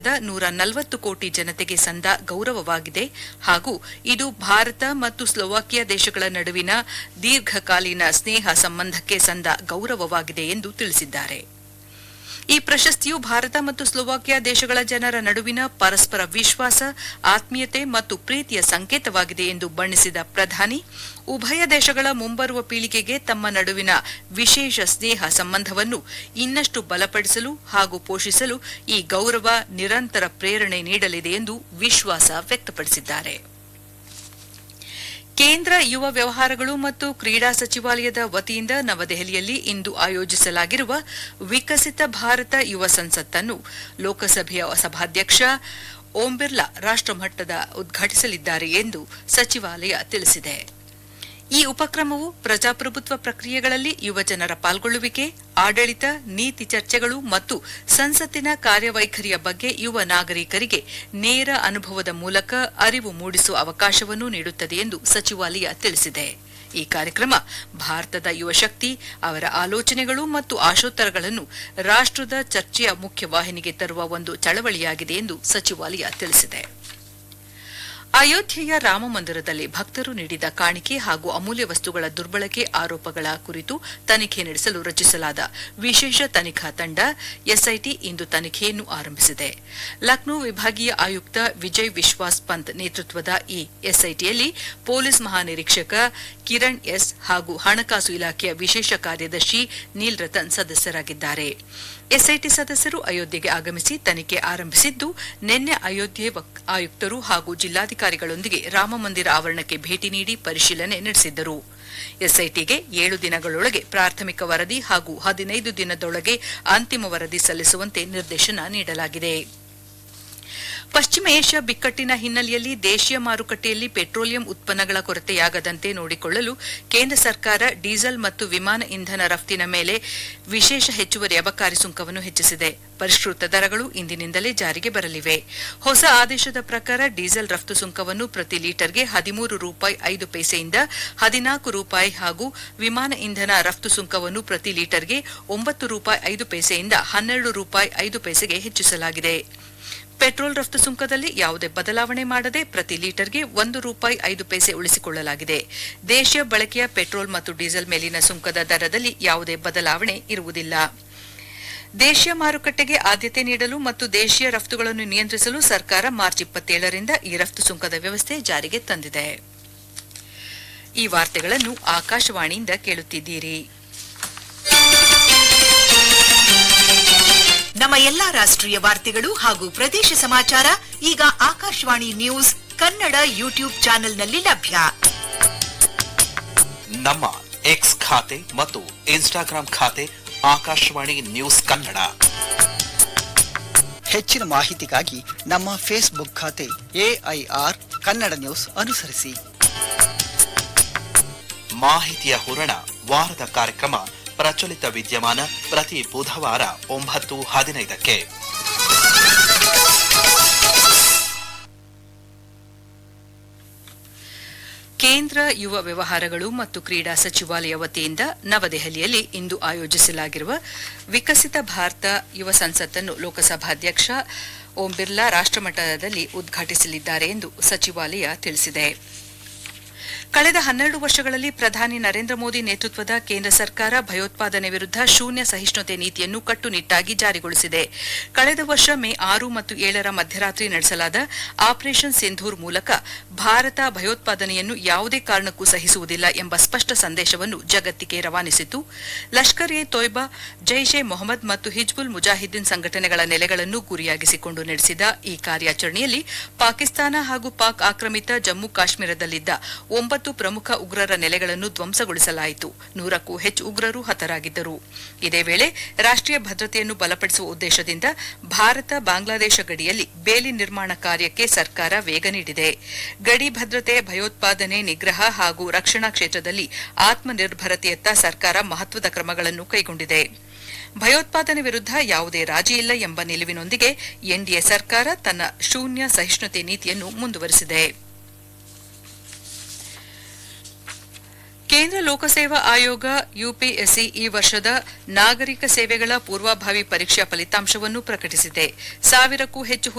ನೂರ ನಲವತ್ತು ಕೋಟಿ ಜನತೆಗೆ ಸಂದ ಗೌರವವಾಗಿದೆ ಹಾಗೂ ಇದು ಭಾರತ ಮತ್ತು ಸ್ಲೋವಾಕಿಯಾ ದೇಶಗಳ ನಡುವಿನ ದೀರ್ಘಕಾಲೀನ ಸ್ನೇಹ ಸಂಬಂಧಕ್ಕೆ ಸಂದ ಗೌರವವಾಗಿದೆ ಎಂದು ತಿಳಿಸಿದ್ದಾರೆ ಈ ಪ್ರಶಸ್ತಿಯು ಭಾರತ ಮತ್ತು ಸ್ಲೋವಾಕಿಯಾ ದೇಶಗಳ ಜನರ ನಡುವಿನ ಪರಸ್ಪರ ವಿಶ್ವಾಸ ಆತ್ಮೀಯತೆ ಮತ್ತು ಪ್ರೀತಿಯ ಸಂಕೇತವಾಗಿದೆ ಎಂದು ಬಣ್ಣಿಸಿದ ಪ್ರಧಾನಿ ಉಭಯ ದೇಶಗಳ ಮುಂಬರುವ ಪೀಳಿಗೆಗೆ ತಮ್ಮ ನಡುವಿನ ವಿಶೇಷ ಸ್ನೇಹ ಸಂಬಂಧವನ್ನು ಇನ್ನಷ್ಟು ಬಲಪಡಿಸಲು ಹಾಗೂ ಪೋಷಿಸಲು ಈ ಗೌರವ ನಿರಂತರ ಪ್ರೇರಣೆ ನೀಡಲಿದೆ ಎಂದು ವಿಶ್ವಾಸ ವ್ಯಕ್ತಪಡಿಸಿದ್ದಾರೆ ಕೇಂದ್ರ ಯುವ ವ್ಯವಹಾರಗಳು ಮತ್ತು ಕ್ರೀಡಾ ಸಚಿವಾಲಯದ ವತಿಯಿಂದ ನವದೆಹಲಿಯಲ್ಲಿ ಇಂದು ಆಯೋಜಿಸಲಾಗಿರುವ ವಿಕಸಿತ ಭಾರತ ಯುವ ಸಂಸತ್ತನ್ನು ಲೋಕಸಭೆಯ ಸಭಾಧ್ಯಕ್ಷ ಓಂ ಬಿರ್ಲಾ ರಾಷ್ಟಮಟ್ಟದ ಉದ್ಘಾಟಿಸಲಿದ್ದಾರೆ ಎಂದು ಸಚಿವಾಲಯ ತಿಳಿಸಿದೆ ಈ ಉಪಕ್ರಮವು ಪ್ರಜಾಪ್ರಭುತ್ವ ಪ್ರಕ್ರಿಯೆಗಳಲ್ಲಿ ಯುವಜನರ ಪಾಲ್ಗೊಳ್ಳುವಿಕೆ ಆಡಳಿತ ನೀತಿ ಚರ್ಚೆಗಳು ಮತ್ತು ಸಂಸತ್ತಿನ ಕಾರ್ಯವೈಖರಿಯ ಬಗ್ಗೆ ಯುವ ನಾಗರಿಕರಿಗೆ ನೇರ ಅನುಭವದ ಮೂಲಕ ಅರಿವು ಮೂಡಿಸುವ ಅವಕಾಶವನ್ನು ನೀಡುತ್ತದೆ ಎಂದು ಸಚಿವಾಲಯ ತಿಳಿಸಿದೆ ಈ ಕಾರ್ಯಕ್ರಮ ಭಾರತದ ಯುವಶಕ್ತಿ ಅವರ ಆಲೋಚನೆಗಳು ಮತ್ತು ಆಶೋತ್ತರಗಳನ್ನು ರಾಷ್ಟದ ಚರ್ಚೆಯ ಮುಖ್ಯವಾಹಿನಿಗೆ ತರುವ ಒಂದು ಚಳವಳಿಯಾಗಿದೆ ಎಂದು ಸಚಿವಾಲಯ ತಿಳಿಸಿದೆ ಅಯೋಧ್ಯೆಯ ರಾಮ ಮಂದಿರದಲ್ಲಿ ಭಕ್ತರು ನೀಡಿದ ಕಾಣಿಕೆ ಹಾಗೂ ಅಮೂಲ್ಯ ವಸ್ತುಗಳ ದುರ್ಬಳಕೆ ಆರೋಪಗಳ ಕುರಿತು ತನಿಖೆ ನಡೆಸಲು ರಚಿಸಲಾದ ವಿಶೇಷ ತನಿಖಾ ತಂಡ ಎಸ್ಐಟಿ ಇಂದು ತನಿಖೆಯನ್ನು ಆರಂಭಿಸಿದೆ ಲಕ್ನೋ ವಿಭಾಗೀಯ ಆಯುಕ್ತ ವಿಜಯ್ ವಿಶ್ವಾಸ್ ಪಂತ್ ನೇತೃತ್ವದ ಈ ಎಸ್ಐಟಿಯಲ್ಲಿ ಪೊಲೀಸ್ ಮಹಾನಿರೀಕ್ಷಕ ಕಿರಣ್ ಎಸ್ ಹಾಗೂ ಹಣಕಾಸು ಇಲಾಖೆಯ ವಿಶೇಷ ಕಾರ್ಯದರ್ಶಿ ನೀಲ್ ರತನ್ ಸದಸ್ಯರಾಗಿದ್ದಾರೆ ಎಸ್ಐಟಿ ಸದಸ್ಯರು ಅಯೋಧ್ಯೆಗೆ ಆಗಮಿಸಿ ತನಿಖೆ ಆರಂಭಿಸಿದ್ದು ನಿನ್ನೆ ಅಯೋಧ್ಯೆ ಆಯುಕ್ತರು ಹಾಗೂ ಜಿಲ್ಲಾಧಿಕಾರಿಗಳೊಂದಿಗೆ ರಾಮಮಂದಿರ ಆವರಣಕ್ಕೆ ಭೇಟಿ ನೀಡಿ ಪರಿಶೀಲನೆ ನಡೆಸಿದ್ದರು ಎಸ್ಐಟಿಗೆ ಏಳು ದಿನಗಳೊಳಗೆ ಪ್ರಾಥಮಿಕ ವರದಿ ಹಾಗೂ ಹದಿನೈದು ದಿನದೊಳಗೆ ಅಂತಿಮ ವರದಿ ಸಲ್ಲಿಸುವಂತೆ ನಿರ್ದೇಶನ ನೀಡಲಾಗಿದೆ ಪಶ್ಚಿಮ ಏಷ್ಯಾ ಬಿಕ್ಕಟ್ಟಿನ ಹಿನ್ನೆಲೆಯಲ್ಲಿ ದೇಶೀಯ ಮಾರುಕಟ್ಟೆಯಲ್ಲಿ ಪೆಟ್ರೋಲಿಯಂ ಉತ್ಪನ್ನಗಳ ಕೊರತೆಯಾಗದಂತೆ ನೋಡಿಕೊಳ್ಳಲು ಕೇಂದ್ರ ಸರ್ಕಾರ ಡೀಸೆಲ್ ಮತ್ತು ವಿಮಾನ ಇಂಧನ ರಫ್ತಿನ ಮೇಲೆ ವಿಶೇಷ ಹೆಚ್ಚುವರಿ ಅಬಕಾರಿ ಸುಂಕವನ್ನು ಹೆಚ್ಚಿಸಿದೆ ಪರಿಷ್ಕೃತ ದರಗಳು ಇಂದಿನಿಂದಲೇ ಜಾರಿಗೆ ಬರಲಿವೆ ಹೊಸ ಆದೇಶದ ಪ್ರಕಾರ ಡೀಸೆಲ್ ರಫ್ತು ಸುಂಕವನ್ನು ಪ್ರತಿ ಲೀಟರ್ಗೆ ಹದಿಮೂರು ರೂಪಾಯಿ ಐದು ಪೈಸೆಯಿಂದ ಹದಿನಾಲ್ಕು ರೂಪಾಯಿ ಹಾಗೂ ವಿಮಾನ ಇಂಧನ ರಫ್ತು ಸುಂಕವನ್ನು ಪ್ರತಿ ಲೀಟರ್ಗೆ ಒಂಬತ್ತು ರೂಪಾಯಿ ಐದು ಪೈಸೆಯಿಂದ ಹನ್ನೆರಡು ರೂಪಾಯಿ ಐದು ಪೈಸೆಗೆ ಹೆಚ್ಚಿಸಲಾಗಿದೆ ಪೆಟ್ರೋಲ್ ರಫ್ತು ಸುಂಕದಲ್ಲಿ ಯಾವುದೇ ಬದಲಾವಣೆ ಮಾಡದೆ ಪ್ರತಿ ಲೀಟರ್ಗೆ ಒಂದು ರೂಪಾಯಿ ಐದು ಪೈಸೆ ಉಳಿಸಿಕೊಳ್ಳಲಾಗಿದೆ ದೇಶೀಯ ಬಳಕೆಯ ಪೆಟ್ರೋಲ್ ಮತ್ತು ಡೀಸೆಲ್ ಮೇಲಿನ ಸುಂಕದ ದರದಲ್ಲಿ ಯಾವುದೇ ಬದಲಾವಣೆ ಇರುವುದಿಲ್ಲ ದೇಶೀಯ ಮಾರುಕಟ್ಟೆಗೆ ಆದ್ಯತೆ ನೀಡಲು ಮತ್ತು ದೇಶೀಯ ರಫ್ತುಗಳನ್ನು ನಿಯಂತ್ರಿಸಲು ಸರ್ಕಾರ ಮಾರ್ಚ್ ಇಪ್ಪತ್ತೇಳರಿಂದ ಈ ರಫ್ತು ಸುಂಕದ ವ್ಯವಸ್ಥೆ ಜಾರಿಗೆ ತಂದಿದೆ ಈ ವಾರ್ತೆಗಳನ್ನು ಆಕಾಶವಾಣಿಯಿಂದ ಕೇಳುತ್ತಿದ್ದೀರಿ ನಮ್ಮ ಎಲ್ಲಾ ರಾಷ್ಟ್ರೀಯ ವಾರ್ತೆಗಳು ಹಾಗೂ ಪ್ರದೇಶ ಸಮಾಚಾರ ಈಗ ಆಕಾಶವಾಣಿ ನ್ಯೂಸ್ ಕನ್ನಡ ಯೂಟ್ಯೂಬ್ ಚಾನೆಲ್ನಲ್ಲಿ ಲಭ್ಯ ನಮ್ಮ ಎಕ್ಸ್ ಖಾತೆ ಮತ್ತು ಇನ್ಸ್ಟಾಗ್ರಾಂ ಖಾತೆ ಆಕಾಶವಾಣಿ ನ್ಯೂಸ್ ಕನ್ನಡ ಹೆಚ್ಚಿನ ಮಾಹಿತಿಗಾಗಿ ನಮ್ಮ ಫೇಸ್ಬುಕ್ ಖಾತೆ ಎಐಆರ್ ಕನ್ನಡ ನ್ಯೂಸ್ ಅನುಸರಿಸಿ ಮಾಹಿತಿಯ ಹೂರಣ ವಾರದ ಕಾರ್ಯಕ್ರಮ ಪ್ರಚಲಿತ ವಿದ್ಯಮಾನ ಪ್ರತಿ ಬುಧವಾರ ಒಂಬತ್ತು ಹದಿನೈದಕ್ಕೆ ಕೇಂದ್ರ ಯುವ ವ್ಯವಹಾರಗಳು ಮತ್ತು ಕ್ರೀಡಾ ಸಚಿವಾಲಯ ವತಿಯಿಂದ ನವದೆಹಲಿಯಲ್ಲಿ ಇಂದು ಆಯೋಜಿಸಲಾಗಿರುವ ವಿಕಸಿತ ಭಾರತ ಯುವ ಸಂಸತ್ತನ್ನು ಲೋಕಸಭಾಧ್ಯಕ್ಷ ಓಂ ಬಿರ್ಲಾ ರಾಷ್ಟಮಟ್ಟದಲ್ಲಿ ಉದ್ಘಾಟಿಸಲಿದ್ದಾರೆ ಎಂದು ಸಚಿವಾಲಯ ತಿಳಿಸಿದೆ ಕಳೆದ ಹನ್ನೆರಡು ವರ್ಷಗಳಲ್ಲಿ ಪ್ರಧಾನಿ ನರೇಂದ್ರ ಮೋದಿ ನೇತೃತ್ವದ ಕೇಂದ್ರ ಸರ್ಕಾರ ಭಯೋತ್ಪಾದನೆ ವಿರುದ್ಧ ಶೂನ್ಯ ಸಹಿಷ್ಣುತೆ ನೀತಿಯನ್ನು ಕಟ್ಟುನಿಟ್ಟಾಗಿ ಜಾರಿಗೊಳಿಸಿದೆ ಕಳೆದ ವರ್ಷ ಮೇ ಆರು ಮತ್ತು ಏಳರ ಮಧ್ಯರಾತ್ರಿ ನಡೆಸಲಾದ ಆಪರೇಷನ್ ಸಿಂಧೂರ್ ಮೂಲಕ ಭಾರತ ಭಯೋತ್ಪಾದನೆಯನ್ನು ಯಾವುದೇ ಕಾರಣಕ್ಕೂ ಸಹಿಸುವುದಿಲ್ಲ ಎಂಬ ಸ್ಪಷ್ಟ ಸಂದೇಶವನ್ನು ಜಗತ್ತಿಗೆ ರವಾನಿಸಿತು ಲಷ್ಕರ್ ಎ ತೊಯ್ಬಾ ಜೈಷ್ ಎ ಮೊಹಮ್ಮದ್ ಮತ್ತು ಹಿಜ್ಬುಲ್ ಮುಜಾಹಿದ್ದೀನ್ ಸಂಘಟನೆಗಳ ನೆಲೆಗಳನ್ನು ಗುರಿಯಾಗಿಸಿಕೊಂಡು ನಡೆಸಿದ ಈ ಕಾರ್ಯಾಚರಣೆಯಲ್ಲಿ ಪಾಕಿಸ್ತಾನ ಹಾಗೂ ಪಾಕ್ ಆಕ್ರಮಿತ ಜಮ್ಮು ಕಾಶ್ಮೀರದಲ್ಲಿದ್ದ ಒಂಬತ್ತು ಪ್ರಮುಖ ಉಗ್ರರ ನೆಲೆಗಳನ್ನು ಧ್ವಂಸಗೊಳಿಸಲಾಯಿತು ನೂರಕ್ಕೂ ಹೆಚ್ಚು ಉಗ್ರರು ಹತರಾಗಿದ್ದರು ಇದೇ ವೇಳೆ ರಾಷ್ಟೀಯ ಭದ್ರತೆಯನ್ನು ಬಲಪಡಿಸುವ ಉದ್ದೇಶದಿಂದ ಭಾರತ ಬಾಂಗ್ಲಾದೇಶ ಗಡಿಯಲ್ಲಿ ಬೇಲಿ ನಿರ್ಮಾಣ ಕಾರ್ಯಕ್ಕೆ ಸರ್ಕಾರ ವೇಗ ನೀಡಿದೆ ಗಡಿ ಭದ್ರತೆ ಭಯೋತ್ಪಾದನೆ ನಿಗ್ರಹ ಹಾಗೂ ರಕ್ಷಣಾ ಕ್ಷೇತ್ರದಲ್ಲಿ ಆತ್ಮನಿರ್ಭರತೆಯತ್ತ ಸರ್ಕಾರ ಮಹತ್ವದ ಕ್ರಮಗಳನ್ನು ಕೈಗೊಂಡಿದೆ ಭಯೋತ್ಪಾದನೆ ವಿರುದ್ಧ ಯಾವುದೇ ರಾಜಿ ಇಲ್ಲ ಎಂಬ ನಿಲುವಿನೊಂದಿಗೆ ಎನ್ಡಿಎ ಸರ್ಕಾರ ತನ್ನ ಶೂನ್ಯ ಸಹಿಷ್ಣುತೆ ನೀತಿಯನ್ನು ಮುಂದುವರೆಸಿದೆ ಕೇಂದ್ರ ಲೋಕಸೇವಾ ಆಯೋಗ ಯುಪಿಎಸ್ಸಿ ಈ ವರ್ಷದ ನಾಗರಿಕ ಸೇವೆಗಳ ಪೂರ್ವಭಾವಿ ಪರೀಕ್ಷಾ ಫಲಿತಾಂಶವನ್ನು ಪ್ರಕಟಿಸಿದೆ ಸಾವಿರಕ್ಕೂ ಹೆಚ್ಚು